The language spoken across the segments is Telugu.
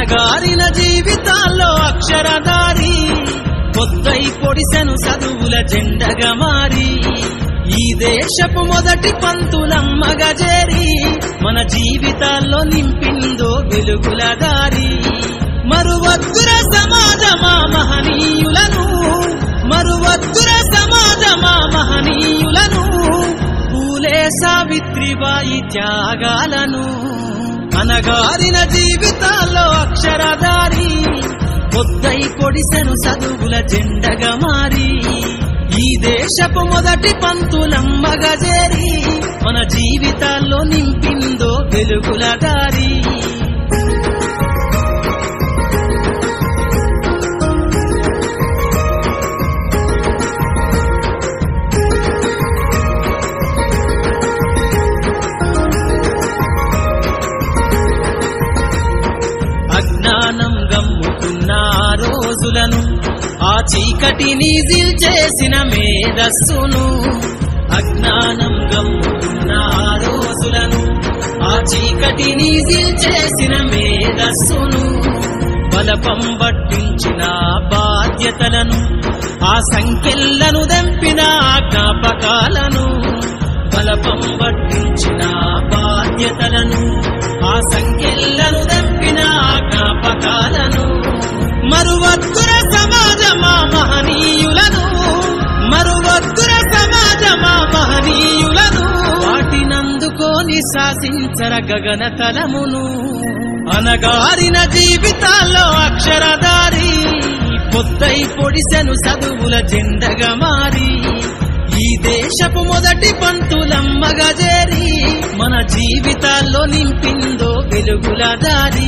అనగారిన జీవితాల్లో అక్షరదారి పొద్దై పొడిసెను చదువుల జెండగా మారి ఈ దేశపు మొదటి పంతులమ్మగా చేరి మన జీవితాల్లో నింపిందో వెలుగుల దారి మరువద్దుర సమాజమా మహనీయులను మరువద్దుర సమాజమా మహనీయులను పూలే సావిత్రిబాయి త్యాగాలను అనగారిన జీవితాల్లో అక్షరదారి పొద్దై పొడిసెను చదువుల జెండగా మారి ఈ దేశపు మొదటి పంతులమ్మగా చేరి మన జీవితాల్లో నింపిందో వెలుగుల దారి అజ్ఞానం గమ్ముకున్న ఆ రోజులను ఆ చీకటిని చేసిన మేధస్సును అజ్ఞానం గమ్ముకున్న ఆ రోజులను ఆ చీకటిని చేసిన మేధస్సును బలపం పట్టించిన బాధ్యతలను ఆ సంఖ్యలను దంపిన ఆ జ్ఞాపకాలను బలపం పట్టించిన బాధ్యతలను ఆ సంఖ్యలను దంపిన ఆ జ్ఞాపకాలను మరువద్దుర సమాజమా మహనీయులను మరువద్దుర సమాజమా మహనీయులను వాటినందుకోని శాసించర గగన తలమును అనగారిన జీవితాల్లో అక్షరదారి పొద్దై పొడిసెను చదువుల జెండగా మారి ఈ దేశపు మొదటి పంతులమ్మగా చేరి మన జీవితాల్లో నింపిందో వెలుగుల దారి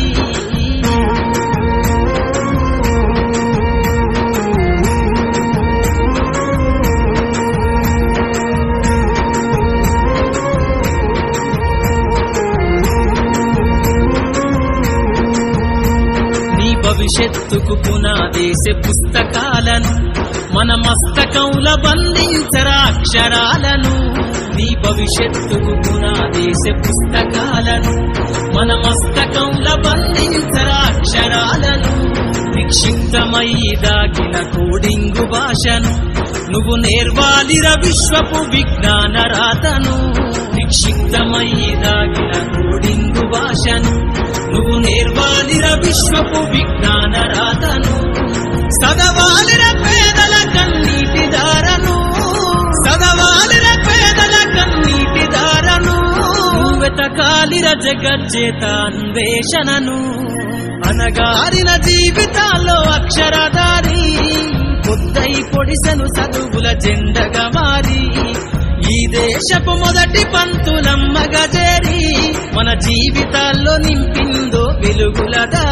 నీ భవిష్యత్తుకు పునాదేశే పుస్తకాలను మన మస్తకంల బంధించరా అక్షరాలను నీ భవిష్యత్తుకు పునాదేశే పుస్తకాలను మన మస్తకంల బంధించరా అక్షరాలను నిక్షిప్తమై దాగిన కోడింగు భాషను నువ్వు నేర్వాలిర విశ్వపు విజ్ఞాన రాతను నిక్షిప్తమై దాగిన కోడింగు భాషను నువ్వు నేర్వాలిర విశ్వపు విజ్ఞాన రాతను సదవాలిర పేదల కన్నీటి దారను సదవాలిర పేదల కన్నీటి దారను వెతకాలిర జగజ్జేత అన్వేషణను అనగారిన జీవితాల్లో అక్షరదారి పొద్దై పొడిసెను చదువుల జెండగా మారి ఈ దేశపు మొదటి పంతులమ్మగా చేరి మన జీవితాల్లో నింపిందో వెలుగుల దారి